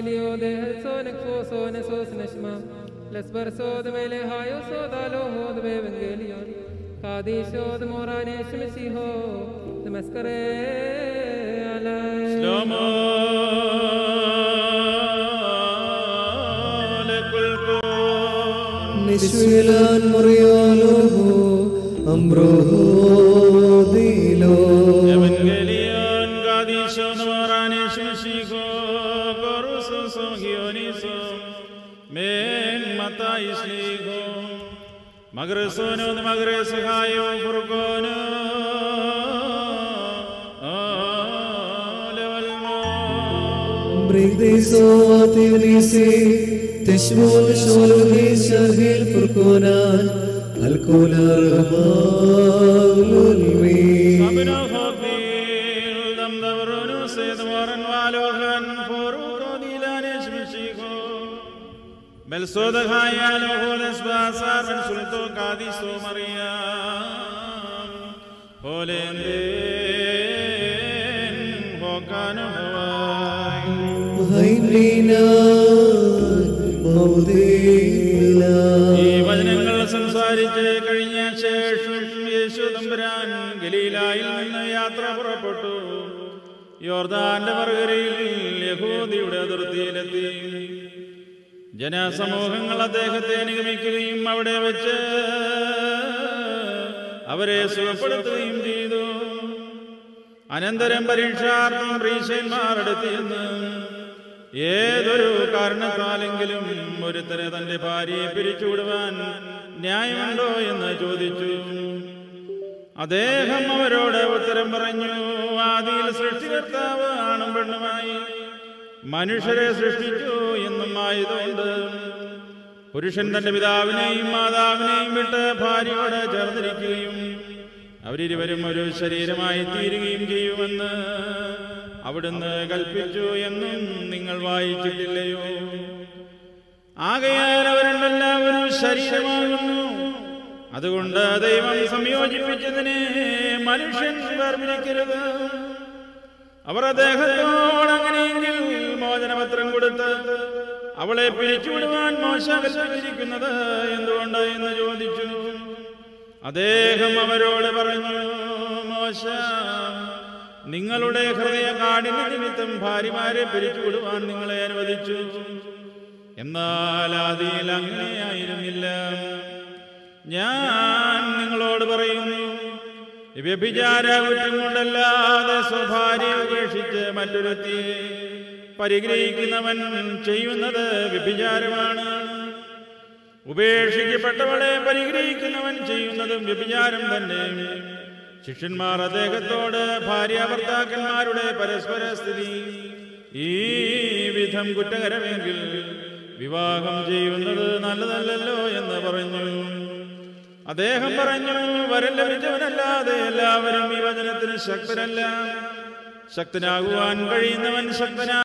Evangelio de Helson exoso nesos neshma. Les verso de mele hayo so dalo ho de Evangelion. Kadisho de morane shmesiho. De maskare alay. שלמה לכל نشويلان مرياله أمره ديلو Evangelion gadishon morane shmishiko koruso so gioniso men mata isligo magresono de magres hayo furgono levalmo بريدي صوتي ونيسي تشمل شولوهي شرهي الفركونان الكل رغبان المين Sabino hokil dam davronu sed moran walohan foru kodilane shmishigo Bel soda khaya lo holes basar ben sulto kadiso Maryam Holenden hokanu hawai هينينا مودينا ഈ വചനങ്ങൾ സംസാരിച്ച് കഴിഞ്ഞ ശേഷം യേശു തമ്പുരാൻ ഗലീലായിൽ നിന്ന് യാത്ര പുറപ്പെട്ടു യോർദാന്റെ മറുകരയിൽ യഹൂദിയുടെ അതിർത്തിയിലെത്തി ജനസമൂഹങ്ങൾ അദ്ദേഹത്തെ അനുഗമിക്കുകയും അവിടെ വെച്ച് അവരെ സുഖപ്പെടുത്തുകയും ചെയ്തു അനന്തരം പരീക്ഷാർത്ഥം പ്രീശന്മാരെടുത്തിരുന്ന് ഏതൊരു കാരണത്താലെങ്കിലും ഒരുത്തനെ തന്റെ ഭാര്യയെ പിരിച്ചുവിടുവാൻ ന്യായമുണ്ടോ എന്ന് ചോദിച്ചു അദ്ദേഹം അവരോട് ഉത്തരം പറഞ്ഞു ആദിയിൽ സൃഷ്ടികർത്താവ് ആണും പെണ്ണുമായി മനുഷ്യരെ സൃഷ്ടിച്ചു എന്നും ആയതുകൊണ്ട് പുരുഷൻ തന്റെ പിതാവിനെയും മാതാവിനെയും വിട്ട് ഭാര്യയോട് ചേർന്നിരിക്കുകയും അവരിരുവരും ഒരു ശരീരമായി തീരുകയും ചെയ്യുമെന്ന് അവിടുന്ന് കൽപ്പിച്ചു എന്നും നിങ്ങൾ വായിച്ചിട്ടില്ലയോ ആകയാൽ അവരെല്ലാവരും ശരീരമാകുന്നു അതുകൊണ്ട് ദൈവം സംയോജിപ്പിച്ചതിനെ മനുഷ്യൻ വേർപിരിക്കരുത് അവർ അദ്ദേഹത്തോട് അങ്ങനെയെങ്കിൽ മോചനപത്രം കൊടുത്ത് അവളെ പിരിച്ചുവിടുവാൻ മോശ കൽപ്പിച്ചിരിക്കുന്നത് എന്തുകൊണ്ട് എന്ന് ചോദിച്ചു അദ്ദേഹം അവരോട് പറഞ്ഞു മോശ നിങ്ങളുടെ ഹൃദയ കാഠിന്യ നിമിത്തം ഭാര്യമാരെ പിരിച്ചുവിടുവാൻ നിങ്ങളെ അനുവദിച്ചു എന്നാൽ ആദിയിൽ അങ്ങനെയായിരുന്നില്ല ഞാൻ നിങ്ങളോട് പറയുന്നു വ്യഭിചാര കുറ്റം കൊണ്ടല്ലാതെ സ്വഭാര്യ ഉപേക്ഷിച്ച് മറ്റൊരുത്തിയെ പരിഗ്രഹിക്കുന്നവൻ ചെയ്യുന്നത് വ്യഭിചാരമാണ് ഉപേക്ഷിക്കപ്പെട്ടവളെ പരിഗ്രഹിക്കുന്നവൻ ചെയ്യുന്നതും വ്യഭിചാരം തന്നെ ശിഷ്യന്മാർ അദ്ദേഹത്തോട് ഭാര്യ ഭർത്താക്കന്മാരുടെ പരസ്പര സ്ഥിതി ഈ വിധം കുറ്റകരമെങ്കിൽ വിവാഹം ചെയ്യുന്നത് നല്ലതല്ലല്ലോ എന്ന് പറഞ്ഞു അദ്ദേഹം പറഞ്ഞു വരം ലഭിച്ചവനല്ലാതെ എല്ലാവരും ഈ വചനത്തിന് ശക്തരല്ല ശക്തനാകുവാൻ കഴിയുന്നവൻ ശക്തനാ